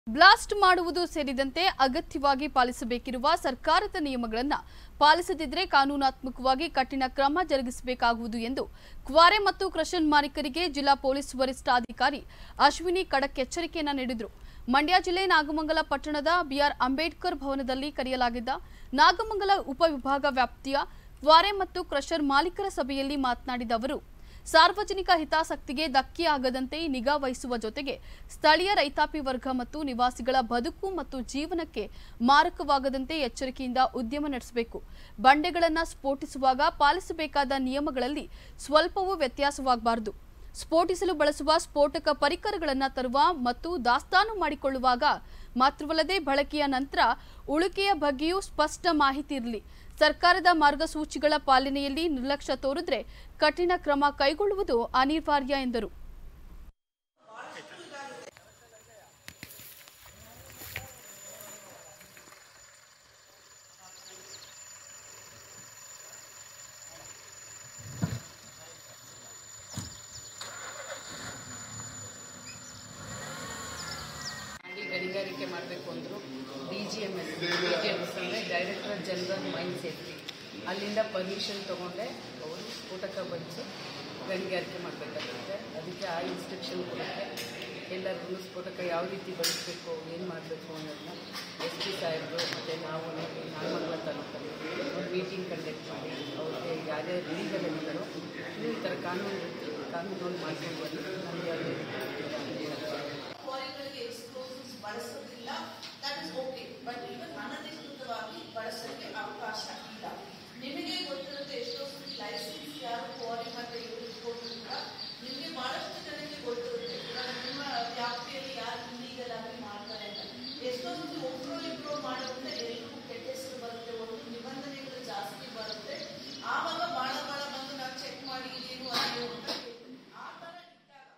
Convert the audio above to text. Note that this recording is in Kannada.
ಬ್ಲಾಸ್ಟ್ ಮಾಡುವುದು ಸೇರಿದಂತೆ ಅಗತ್ಯವಾಗಿ ಪಾಲಿಸಬೇಕಿರುವ ಸರ್ಕಾರದ ನಿಯಮಗಳನ್ನು ಪಾಲಿಸದಿದ್ದರೆ ಕಾನೂನಾತ್ಮಕವಾಗಿ ಕಠಿಣ ಕ್ರಮ ಜರುಗಿಸಬೇಕಾಗುವುದು ಎಂದು ಕ್ವಾರೆ ಮತ್ತು ಕ್ರಷನ್ ಮಾಲೀಕರಿಗೆ ಜಿಲ್ಲಾ ಪೊಲೀಸ್ ವರಿಷ್ಠಾಧಿಕಾರಿ ಅಶ್ವಿನಿ ಖಡಕ್ ಎಚ್ಚರಿಕೆಯನ್ನ ನೀಡಿದರು ಮಂಡ್ಯ ಜಿಲ್ಲೆ ನಾಗಮಂಗಲ ಪಟ್ಟಣದ ಬಿಆರ್ ಅಂಬೇಡ್ಕರ್ ಭವನದಲ್ಲಿ ಕರೆಯಲಾಗಿದ್ದ ನಾಗಮಂಗಲ ಉಪವಿಭಾಗ ವ್ಯಾಪ್ತಿಯ ಕ್ವಾರೆ ಮತ್ತು ಕ್ರಷರ್ ಮಾಲೀಕರ ಸಭೆಯಲ್ಲಿ ಮಾತನಾಡಿದ ಅವರು ಸಾರ್ವಜನಿಕ ಹಿತಾಸಕ್ತಿಗೆ ಧಕ್ಕೆಯಾಗದಂತೆ ನಿಗಾ ವಹಿಸುವ ಜೊತೆಗೆ ಸ್ಥಳೀಯ ರೈತಾಪಿ ವರ್ಗ ಮತ್ತು ನಿವಾಸಿಗಳ ಬದುಕು ಮತ್ತು ಜೀವನಕ್ಕೆ ಮಾರಕವಾಗದಂತೆ ಎಚ್ಚರಿಕೆಯಿಂದ ಉದ್ಯಮ ನಡೆಸಬೇಕು ಬಂಡೆಗಳನ್ನು ಸ್ಫೋಟಿಸುವಾಗ ಪಾಲಿಸಬೇಕಾದ ನಿಯಮಗಳಲ್ಲಿ ಸ್ವಲ್ಪವೂ ವ್ಯತ್ಯಾಸವಾಗಬಾರದು ಸ್ಫೋಟಿಸಲು ಬಳಸುವ ಸ್ಫೋಟಕ ಪರಿಕರಗಳನ್ನು ತರುವ ಮತ್ತು ದಾಸ್ತಾನು ಮಾಡಿಕೊಳ್ಳುವಾಗ ಮಾತ್ರವಲ್ಲದೆ ಬಳಕೆಯ ನಂತರ ಉಳಿಕೆಯ ಬಗ್ಗೆಯೂ ಸ್ಪಷ್ಟ ಮಾಹಿತಿ ಇರಲಿ ಸರ್ಕಾರದ ಮಾರ್ಗಸೂಚಿಗಳ ಪಾಲನೆಯಲ್ಲಿ ನಿರ್ಲಕ್ಷ್ಯ ತೋರಿದ್ರೆ ಕಠಿಣ ಕ್ರಮ ಕೈಗೊಳ್ಳುವುದು ಅನಿವಾರ್ಯ ಎಂದರು ಅಲ್ಲಿ ಗಣಿಗಾರಿಕೆ ಮಾಡಬೇಕು ಅಂದರು D G M S D G M S ಅಂದರೆ ಡೈರೆಕ್ಟರ್ ಜನರಲ್ ಮೈನ್ ಸೇಫ್ಟಿ ಅಲ್ಲಿಂದ ಪರ್ಮಿಷನ್ ತೊಗೊಂಡೆ ಅವರು ಸ್ಫೋಟಕ ಬಳಸಿ ಗಣಿಗಾರಿಕೆ ಮಾಡಬೇಕಾಗುತ್ತೆ ಅದಕ್ಕೆ ಆ ಇನ್ಸ್ಟ್ರಕ್ಷನ್ ಕೊಡುತ್ತೆ ಎಲ್ಲರಿಗೂ ಸ್ಫೋಟಕ ಯಾವ ರೀತಿ ಬಳಸಬೇಕು ಏನು ಮಾಡಬೇಕು ಅನ್ನೋದನ್ನ ಎಸ್ ಪಿ ಸಾಹೇಬರು ಮತ್ತು ನಾವು ನಾಗಮಂಗಲ ತಾಲೂಕಲ್ಲಿ ಒಂದು ಮೀಟಿಂಗ್ ಕಂಡಕ್ಟ್ ಮಾಡಿ ಅವ್ರಿಗೆ ಯಾರ್ಯಾರು ಲೀಗಲ್ ಇದ್ದಾರೋ ಈ ಥರ ಕಾನೂನು ಕಾನೂನುಗಳು ಮಾಡ್ಕೊಂಡು ಬಂದು ನಮಗೆ ಅದು ಕ್ವಾರಿಗಳಿಗೆ ಎಕ್ಸ್ಪ್ಲೋಸಿವ್ಸ್ ಬಳಸೋದಿಲ್ಲ that is okay but even ಅನಧಿಕೃತವಾಗಿ ಬಳಸೋಕ್ಕೆ ಅವಕಾಶ ಇಲ್ಲ ನಿಮಗೆ ಗೊತ್ತಿರುತ್ತೆ ಎಷ್ಟೋ ಸತಿ ಲೈಸೆನ್ಸ್ ಯಾರು ಕ್ವಾರಿ ಮತ್ತೆ ಇವ್ರಿಗೆ ಕೊಟ್ಟಿಲ್ಲ ನಿಮಗೆ ಬಹಳಷ್ಟು ಜನ